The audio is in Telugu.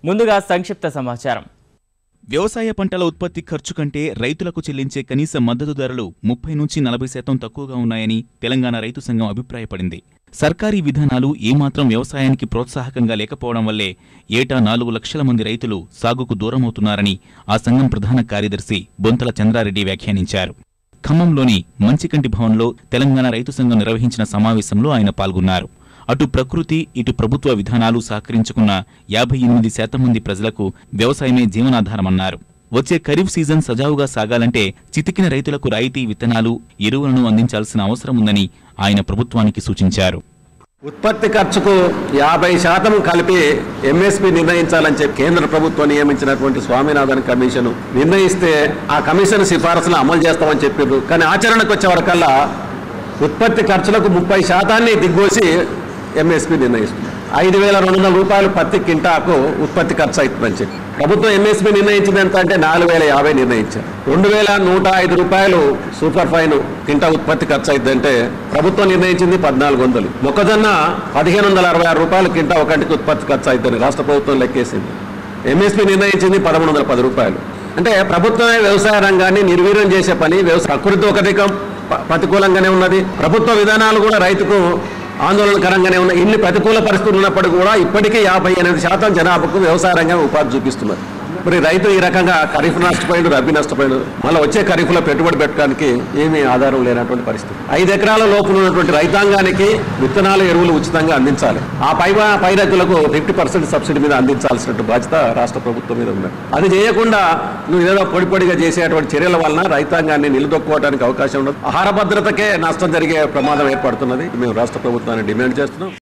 ముందుగా సంక్షిప్త సమాచారం వ్యవసాయ పంటల ఉత్పత్తి ఖర్చు కంటే రైతులకు చెల్లించే కనీస మద్దతు ధరలు ముప్పై నుంచి నలభై శాతం తక్కువగా ఉన్నాయని తెలంగాణ రైతు సంఘం అభిప్రాయపడింది సర్కారీ విధానాలు ఏమాత్రం వ్యవసాయానికి ప్రోత్సాహకంగా లేకపోవడం వల్లే ఏటా నాలుగు లక్షల మంది రైతులు సాగుకు దూరమవుతున్నారని ఆ సంఘం ప్రధాన కార్యదర్శి బొంతల చంద్రారెడ్డి వ్యాఖ్యానించారు ఖమ్మంలోని మంచికంటి భవన్లో తెలంగాణ రైతు సంఘం నిర్వహించిన సమావేశంలో ఆయన పాల్గొన్నారు అటు ప్రకృతి ఇటు ప్రభుత్వ విధానాలు సహకరించుకున్న యాభై ఎనిమిది శాతం మంది ప్రజలకు వ్యవసాయమే జీవనాధారమన్నారు వచ్చే ఖరీఫ్ సీజన్ సజావుగా సాగాలంటే చితికిన రైతులకు రాయితీ విత్తనాలు ఎరువులను అందించాల్సిన అవసరం ఉందని ఆయన ప్రభుత్వానికి సూచించారు ఉత్పత్తి ఖర్చుకు యాభై శాతం కలిపి ఎంఎస్పి నిర్ణయించాలని చెప్పి కేంద్ర ప్రభుత్వం నియమించినటువంటి స్వామినాథన్ కమిషన్ నిర్ణయిస్తే ఆ కమిషన్ సిఫారసులు అమలు చేస్తామని చెప్పారు కానీ ఆచరణకు వచ్చే వరకల్లా ఉత్పత్తి ఖర్చులకు ముప్పై శాతాన్ని దిగ్గోసి ఎంఎస్పి నిర్ణయిస్తుంది ఐదు వేల రెండు వందల రూపాయలు పత్తి కింటాకు ఉత్పత్తి ఖర్చు అవుతుందని చెప్పి ప్రభుత్వం ఎంఎస్పి నిర్ణయించింది ఎంత అంటే నాలుగు వేల యాభై నిర్ణయించారు రెండు వేల నూట ఐదు రూపాయలు సూపర్ ఫైన్ కింటా ఉత్పత్తి ఖర్చు అవుతుందంటే ప్రభుత్వం నిర్ణయించింది పద్నాలుగు వందలు మొక్కజొన్న పదిహేను వందల అరవై ఆరు రూపాయలు కింటా ఒకటికి ఉత్పత్తి ఖర్చు అవుతుంది రాష్ట్ర ప్రభుత్వం లెక్కేసింది ఎంఎస్పి నిర్ణయించింది పదమూడు వందల పది రూపాయలు అంటే ప్రభుత్వమే వ్యవసాయ రంగాన్ని నిర్వీర్యం చేసే పని వ్యవసాయ ప్రకృతి ఒక రకం ప- ప్రతికూలంగానే ఉన్నది ప్రభుత్వ విధానాలు కూడా రైతుకు ఆందోళనకరంగానే ఉన్నాయి ఇన్ని ప్రతికూల పరిస్థితులు ఉన్నప్పటికీ కూడా ఇప్పటికీ యాభై ఎనిమిది శాతం జనాభాకు వ్యవసాయ రంగం ఉపాధి చూపిస్తున్నారు మరి రైతు ఈ రకంగా ఖరీఫ్ నష్టపోయాడు రబీ నష్టపోయాడు మళ్ళీ వచ్చే ఖరీఫ్లో పెట్టుబడి పెట్టడానికి ఏమీ ఆధారం లేనటువంటి పరిస్థితి ఐదు ఎకరాల లోపల ఉన్నటువంటి రైతాంగానికి విత్తనాలు ఎరువులు ఉచితంగా అందించాలి ఆ పై పై రైతులకు ఫిఫ్టీ పర్సెంట్ సబ్సిడీ మీద అందించాల్సిన బాధ్యత రాష్ట్ర ప్రభుత్వం మీద ఉంది అది చేయకుండా నువ్వు ఏదో పొడి పొడిగా చేసేటువంటి చర్యల వలన రైతాంగాన్ని నిలదొక్కుకోవడానికి అవకాశం ఉండదు ఆహార భద్రతకే నష్టం జరిగే ప్రమాదం ఏర్పడుతున్నది మేము రాష్ట్ర ప్రభుత్వాన్ని డిమాండ్ చేస్తున్నాం